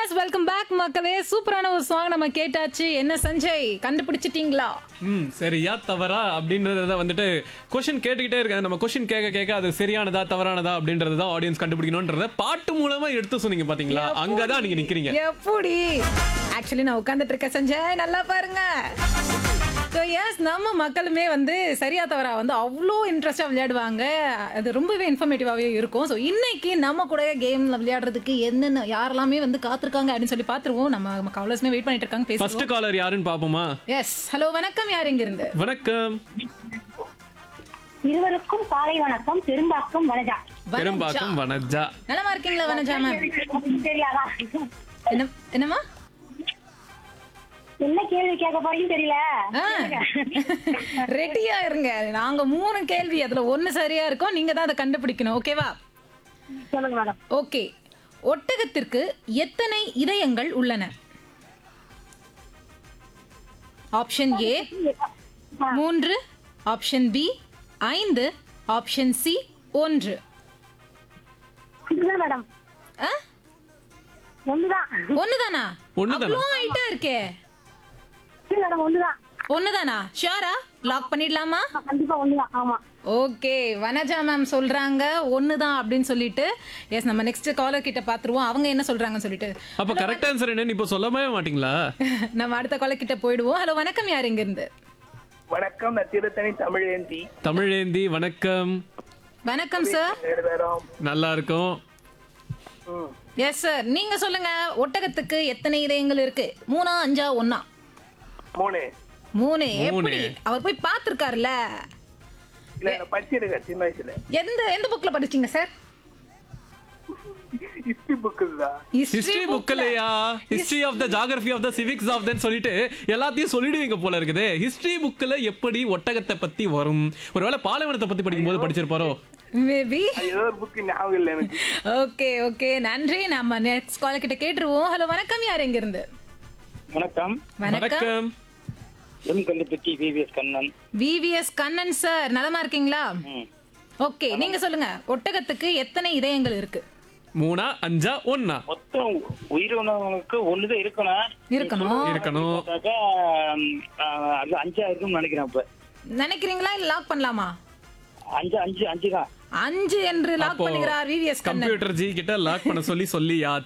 Yes welcome back மக்களே சூப்பரான ஒரு சாங் நம்ம கேட்டாச்சு என்ன சஞ்சய் கண்டுபிடிச்சிட்டீங்களா ம் சரியா தவறா அப்படின்றத வந்துட்டு கொஷின் கேட்டுக்கிட்டே இருக்காங்க நம்ம கொஷின் கேட்க கேட்க அது சரியானதா தவறானதா அப்படின்றது தான் ஆடியன்ஸ் கண்டுபிடிக்கணுன்றத பாட்டு மூலமா எடுத்து சொன்னீங்க பாத்தீங்களா அங்கதான் நீங்க நிக்கிறீங்க எப்படி ஆக்சுவலி நான் உட்காந்துட்டு இருக்கேன் சஞ்சய் நல்லா பாருங்க ஸோ எஸ் நம்ம மக்களுமே வந்து சரியா தவறா வந்து அவ்வளோ இன்ட்ரெஸ்டாக விளையாடுவாங்க அது ரொம்பவே இன்ஃபர்மேட்டிவாகவே இருக்கும் ஸோ இன்னைக்கு நம்ம கூட கேம்ல விளையாடுறதுக்கு என்னென்ன யாரெல்லாமே வந்து காத்திருக்காங்க அப்படின்னு சொல்லி பார்த்துருவோம் நம்ம கவலர்ஸ்மே வெயிட் பண்ணிட்டு இருக்காங்க ஃபர்ஸ்ட் பேசுவோம் காலர் யாருன்னு பாப்போமா எஸ் ஹலோ வணக்கம் யார் இங்க இருந்து வணக்கம் இருவருக்கும் காலை வணக்கம் பெரும்பாக்கம் வனஜா பெரும்பாக்கம் வனஜா நலமா இருக்கீங்களா வனஜா மேம் தெரியாதா என்ன என்னம்மா என்ன கேள்வி கேட்க போறீங்கன்னு தெரியல ரெடியா இருங்க நாங்க மூணு கேள்வி அதுல ஒண்ணு சரியா இருக்கும் நீங்க தான் அதை கண்டுபிடிக்கணும் ஓகேவா சொல்லுங்க மேடம் ஓகே ஒட்டகத்திற்கு எத்தனை இதயங்கள் உள்ளன ஆப்ஷன் ஏ மூன்று ஆப்ஷன் பி ஐந்து ஆப்ஷன் சி ஒன்று இதுதான் மேடம் ஆ? ஒண்ணுதான் ஒண்ணுதானா ஒண்ணுதானா? அவ்வளோ ஹைட்டா இருக்கே இல்ல மேடம் ஒண்ணுதான் ஒண்ணுதானா ஷியோரா லாக் பண்ணிடலாமா ஆ, கண்டிப்பா ஒண்ணுதான் ஆமா ஓகே வனஜா மேம் சொல்றாங்க ஒண்ணுதான் அப்படின்னு சொல்லிட்டு எஸ் நம்ம நெக்ஸ்ட் காலர் கிட்ட பாத்துருவோம் அவங்க என்ன சொல்றாங்கன்னு சொல்லிட்டு அப்ப கரெக்ட் ஆன்சர் என்னன்னு இப்போ சொல்லவே மாட்டீங்களா நம்ம அடுத்த காலர் கிட்ட போயிடுவோம் ஹலோ வணக்கம் யார் இங்க இருந்து வணக்கம் நான் திருத்தணி தமிழேந்தி தமிழேந்தி வணக்கம் வணக்கம் சார் ரெண்டு பேரும் நல்லா இருக்கும் ம். எஸ் சார் நீங்க சொல்லுங்க ஒட்டகத்துக்கு எத்தனை இதயங்கள் இருக்கு மூணா அஞ்சா ஒண்ணா மூணு மூணு மூணு. எப்படி அவர் போய் பார்த்திருக்காருல்ல இல்ல நான் படிச்சிருக்கேன் சின்ன வயசுல எந்த எந்த புக்ல படிச்சீங்க சார் ஹிஸ்டரி புக்கு தான் ஹிஸ்டரி புக்லையா history of the geography of the civics of தன் சொல்லிட்டு எல்லாத்தையும் சொல்லிடுவீங்க போல இருக்குது ஹிஸ்டரி புக்ல எப்படி ஒட்டகத்தை பத்தி வரும் ஒருவேளை பாலைவனத்தை பத்தி படிக்கும்போது படிச்சிருப்பாரோ மேபி அது ஏதோ ஒரு புக்கு ஞாபகம் இல்லை எனக்கு ஓகே ஓகே நன்றி நம்ம நெக்ஸ்ட் காலர் கிட்ட கேட்டுருவோம் ஹலோ வணக்கம் யார் இங்க இருந்து வணக்கம் வணக்கம் வணக்கம் M Kallupatti VVS Kannan VVS Kannan sir நலமா இருக்கீங்களா ஓகே நீங்க சொல்லுங்க ஒட்டகத்துக்கு எத்தனை இதயங்கள் இருக்கு மூணா அஞ்சா ஒன்னா மொத்தம் உயிரினங்களுக்கு ஒண்ணுதான் இருக்கணும் இருக்கணும் இருக்கணும் பார்த்தாக்கா, ம், ஆ, அது அஞ்சா இருக்கும்னு நினைக்கிறேன் இப்ப நினைக்கிறீங்களா இல்ல லாக் பண்ணலாமா அஞ்சு அஞ்சு அஞ்சு தான் அஞ்சு என்று லாக் அப்போ பண்ணுகிறார் விவிஎஸ் கண்ணன் கம்ப்யூட்டர் ஜி கிட்ட லாக் பண்ண சொல்லி சொல்லியாச்சு